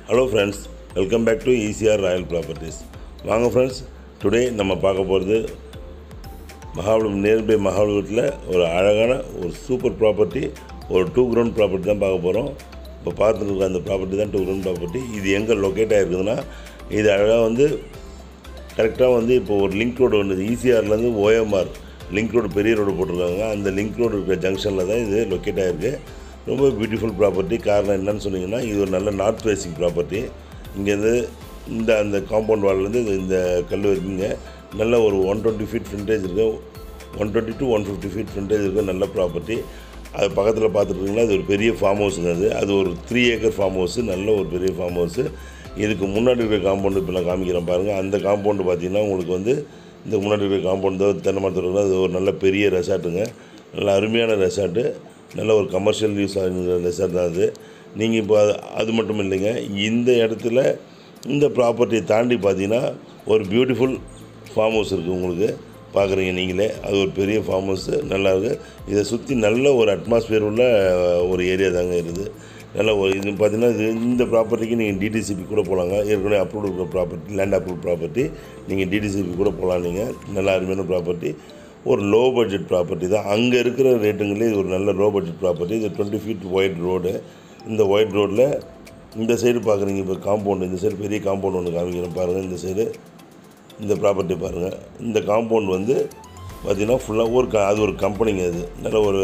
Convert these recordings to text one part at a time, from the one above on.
hello friends welcome back to ECR royal properties வாங்க friends today நம்ம பார்க்க போகிறது மகாபலிபுரம் நியர்பை மகாபலிபுரத்தில் ஒரு அழகான ஒரு சூப்பர் ப்ராப்பர்ட்டி ஒரு டூ கிரவுண்ட் ப்ராப்பர்ட்டி தான் பார்க்க போகிறோம் இப்போ பார்த்துட்டு இருக்க அந்த ப்ராப்பர்ட்டி தான் டூ கிரவுண்ட் ப்ராப்பர்ட்டி இது எங்கே லொக்கேட் ஆகிருக்குதுன்னா இது அழகாக வந்து கரெக்டாக வந்து இப்போ ஒரு லிங்க் ரோடு ஒன்று ஈசிஆர்லேருந்து ஓஎம்ஆர் லிங்க் ரோடு பெரிய ரோடு போட்டிருக்காங்க அந்த லிங்க் ரோடு இருக்கிற ஜங்ஷனில் தான் இது லொக்கேட் ஆகிருக்கு ரொம்ப பியூட்டிஃபுல் ப்ராப்பர்ட்டி காரணம் என்னன்னு சொன்னீங்கன்னா இது ஒரு நல்ல நார்த் ஃபேஸிங் ப்ராப்பர்ட்டி இங்கேருந்து இந்த அந்த காம்பவுண்ட் வால்லேருந்து இந்த கல் வரைக்குங்க நல்ல ஒரு ஒன் டுவெண்ட்டி ஃபீட் ஃப்ரண்டேஜ் இருக்குது one twenty to one fifty feet frontage இருக்குது நல்ல ப்ராப்பர்ட்டி அது பக்கத்தில் பார்த்துருக்கீங்களா அது ஒரு பெரிய ஃபார்ம் ஹவுஸுங்க அது அது ஒரு த்ரீ ஏக்கர் ஃபார்ம் ஹவுஸு நல்ல ஒரு பெரிய ஃபார்ம் ஹவுஸு இதுக்கு முன்னாடி இருக்கிற காம்பவுண்டு இப்போ நான் காமிக்கிறேன் பாருங்கள் அந்த காம்பவுண்டு பார்த்தீங்கன்னா உங்களுக்கு வந்து இந்த முன்னாடி இருக்கிற காம்பவுண்டு தென்னை மரத்தில் அது ஒரு நல்ல பெரிய ரெசார்ட்டுங்க நல்ல அருமையான ரெசார்ட்டு நல்ல ஒரு கமர்ஷியல் யூஸ் ஆகுற ரெசார்ட் தான் அது நீங்கள் இப்போ அது அது மட்டும் இல்லைங்க இந்த இடத்துல இந்த ப்ராப்பர்ட்டியை தாண்டி பார்த்தீங்கன்னா ஒரு பியூட்டிஃபுல் ஃபார்ம் ஹவுஸ் இருக்குது உங்களுக்கு பார்க்குறீங்க நீங்களே அது ஒரு பெரிய ஃபார்ம் ஹவுஸு நல்லா இருக்குது இதை சுற்றி நல்ல ஒரு அட்மாஸ்பியர் உள்ள ஒரு ஏரியா தாங்க இருக்குது நல்ல ஒரு இது பார்த்தீங்கன்னா இது இந்த ப்ராப்பர்ட்டிக்கு நீங்கள் டிடிசிபி கூட போகலாங்க ஏற்கனவே அப்ரூவ் இருக்கிற ப்ராப்பர்ட்டி லேண்ட் அப்ரூவ் ப்ராப்பர்ட்டி நீங்கள் டிடிசிபி கூட போகலாம் நீங்கள் நல்ல அருமையான ப்ராப்பர்ட்டி ஒரு லோ பட்ஜெட் ப்ராப்பர்ட்டி தான் அங்கே இருக்கிற ரேட்டுங்களே இது ஒரு நல்ல லோ பட்ஜெட் ப்ராப்பர்ட்டி இது டுவெண்ட்டி ஃபீட் ஒயிட் ரோடு இந்த ஒயிட் ரோட்டில் இந்த சைடு பார்க்குறீங்க இப்போ காம்பவுண்டு இந்த சைடு பெரிய காம்பவுண்ட் ஒன்று காமிக்கிறேன் பாருங்கள் இந்த சைடு இந்த ப்ராப்பர்ட்டி பாருங்கள் இந்த காம்பவுண்ட் வந்து பார்த்திங்கன்னா ஃபுல்லாக ஒரு க அது ஒரு கம்பெனிங்க அது நல்ல ஒரு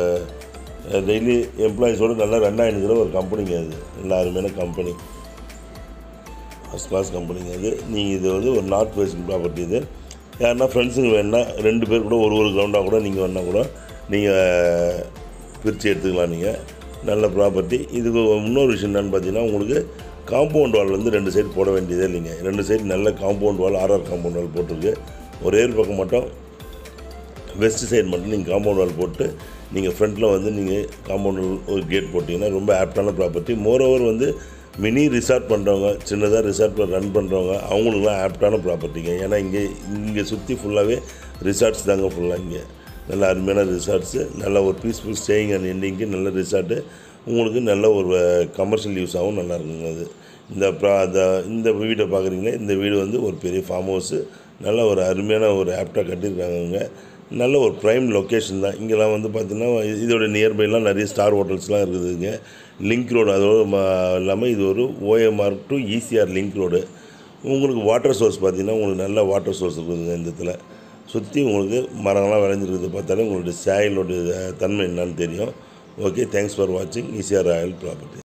டெய்லி எம்ப்ளாயீஸோடு நல்லா ரன் ஆகினுக்கிற ஒரு கம்பெனிங்க அது நல்ல அருமையான கம்பெனி ஃபஸ்ட் கிளாஸ் கம்பெனிங்க அது நீங்கள் இது வந்து ஒரு நார்த் வெஸ்ட் ப்ராப்பர்ட்டி இது யாருன்னா ஃப்ரெண்ட்ஸுங்க வேணால் ரெண்டு பேர் கூட ஒரு ஒரு கிரவுண்டாக கூட நீங்கள் வேணால் கூட நீங்கள் பிரித்து எடுத்துக்கலாம் நீங்கள் நல்ல ப்ராப்பர்ட்டி இதுக்கு இன்னொரு விஷயம் என்னென்னு பார்த்தீங்கன்னா உங்களுக்கு காம்பவுண்ட் வால் வந்து ரெண்டு சைடு போட வேண்டியதே இல்லைங்க ரெண்டு சைடு நல்ல compound wall RR compound wall போட்டிருக்கு ஒரே ஒரு பக்கம் மட்டும் வெஸ்ட் சைடு மட்டும் நீங்கள் காம்பவுண்ட் வால் போட்டு நீங்கள் ஃப்ரண்ட்டில் வந்து நீங்கள் காம்பவுண்ட் ஒரு கேட் போட்டிங்கன்னா ரொம்ப ஆப்டான ப்ராப்பர்ட்டி மோரோவர் வந்து மினி ரிசார்ட் பண்ணுறவங்க சின்னதாக ரிசார்ட் ரன் பண்ணுறவங்க அவங்களுக்குலாம் ஆப்டான ப்ராப்பர்ட்டிங்க ஏன்னா இங்கே இங்கே சுற்றி ஃபுல்லாகவே ரிசார்ட்ஸ் தாங்க ஃபுல்லாக இங்கே நல்ல அருமையான ரிசார்ட்ஸு நல்ல ஒரு பீஸ்ஃபுல் ஸ்டேயிங் அண்ட் எண்டிங்க்கு நல்ல ரிசார்ட்டு உங்களுக்கு நல்ல ஒரு கமர்ஷியல் யூஸாகவும் நல்லா இருக்குங்க அது இந்த ப்ரா இந்த இந்த வீடை பார்க்குறீங்களே இந்த வீடு வந்து ஒரு பெரிய ஃபார்ம் ஹவுஸு நல்ல ஒரு அருமையான ஒரு ஆப்டாக கட்டியிருக்காங்க அவங்க நல்ல ஒரு ப்ரைம் லொக்கேஷன் தான் இங்கெல்லாம் வந்து பார்த்திங்கன்னா இதோட நியர்பைலாம் நிறைய ஸ்டார் ஹோட்டல்ஸ்லாம் இருக்குதுங்க லிங்க் ரோடு அதோடு இல்லாமல் இது ஒரு OMR to ECR link road உங்களுக்கு வாட்டர் சோர்ஸ் பார்த்திங்கன்னா உங்களுக்கு நல்ல வாட்டர் சோர்ஸ் இருக்குதுங்க இந்த இடத்துல சுற்றி உங்களுக்கு மரங்கள்லாம் விளைஞ்சிருக்குது பார்த்தாலே உங்களுடைய சாயலோட தன்மை என்னன்னு தெரியும் ஓகே தேங்க்ஸ் ஃபார் வாட்சிங் ஈசிஆர் ராயல் ப்ராப்பர்ட்டி